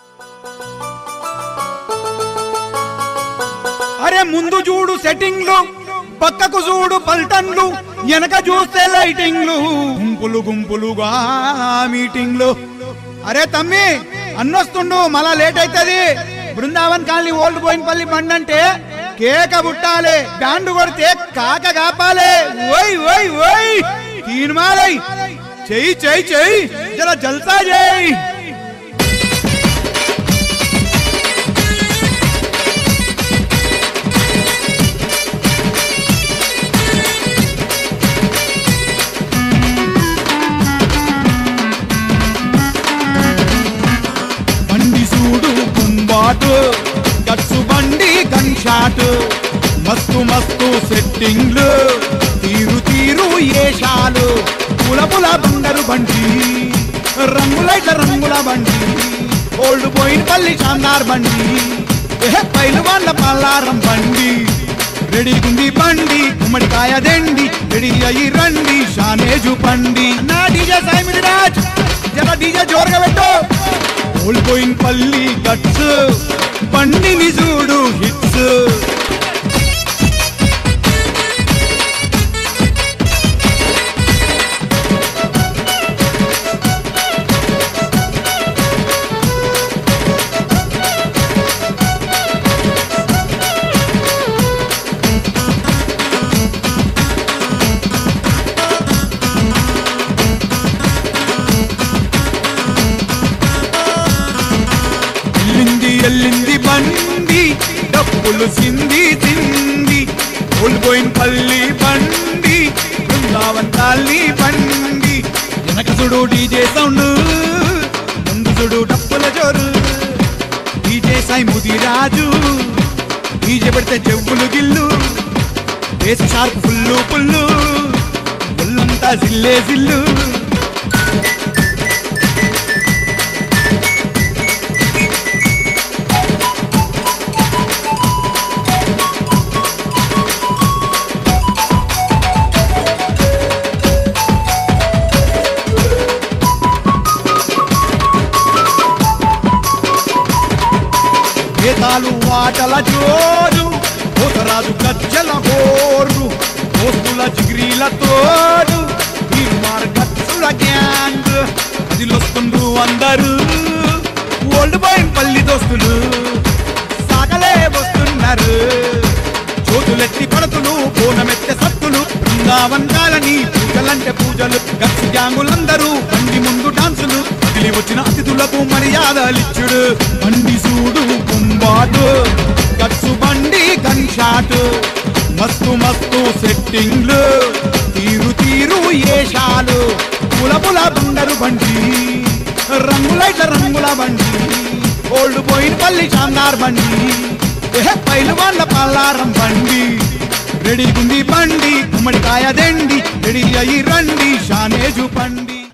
అరే ముందు చూడు సెట్టింగ్లు పక్కకు చూడు పల్టన్లు వెనక చూస్తే లైటింగ్లు గుంపులు గుంపులుగా మీటింగ్లు అరే తమ్మి అన్నొస్తుండు మళ్ళా లేట్ అవుతుంది బృందావన్ కాలనీ ఓల్డ్ బోయినపల్లి బండి అంటే కేక బుట్టాలే బ్యాండ్ కొడితే కాక కాపాలే ఓయ్ ఓయ్ ఓయ్ తీర్మాలై చెయ్యి చెయ్యి చెయ్యి జర జల్సా చేయి బండి చూడు కుంబాటు గట్సు బండి గన్ షాట్ మస్తు మస్తు సెట్టింగ్లు తీరు తీరు ఏషాలు పుల పుల బంగారు బండి రంగులైట్ల రంగుల బండి ఓల్డ్ పోయిన పల్లి షాందార్ బండి ఏ పైలు వాళ్ళ పల్లారం బండి రెడీగుంది బండి గుమ్మడికాయ దెండి రెడీ అయ్యి రండి షానేజు పండి నా డీజే సాయిమిది రాజ్ జర డీజే జోరుగా పెట్టు ఓల్పోయిన పల్లి గట్స్ బండిని చూడు హిట్స్ ఎల్లింది ఎల్లింది బండి డబ్బులు సింది సింది ఓల్పోయిన పల్లి బండి బృందావన్ కాలి బండి వెనక చూడు డీజే సౌండ్ ముందు చూడు డప్పుల జోరు డీజే సాయి ముదిరాజు డీజే పెడితే చెవులు గిల్లు వేసి షార్ప్ ఫుల్లు పుల్లు ఒళ్ళంతా జిల్లే జిల్లు వేతాలు వాటల జోరు పోతరాజు గజ్జల హోరు దోస్తుల జిగిరీల తోడు ఈ మార్గత్తుల గ్యాంగ్ అదిలొస్తుండ్రు అందరూ ఓల్డ్ బాయ్ పల్లి దోస్తులు సాగలే వస్తున్నారు చోతులెత్తి పడతులు బోనమెత్తె సత్తులు బృందావన్ కాలని పూజలంటే పూజలు గచ్చు గ్యాంగులందరూ బండి ముందు డాన్సులు వదిలి వచ్చిన అతిథులకు మర్యాదలిచ్చుడు బండి సూడు కుంబాటు గచ్చు బండి గన్ షాట్ మస్తు మస్తు సెట్టింగ్లు తీరు తీరు ఏషాలు పుల పుల బండరు బండి రంగులైట్ల రంగుల బండి ఓల్డ్ పోయిన పల్లి షాందార్ బండి ఏ పైలు వాళ్ళ పల్లారం బండి రెడీగుంది బండి గుమ్మడికాయ దెండి రెడీ అయ్యి రండి షానేజు పండి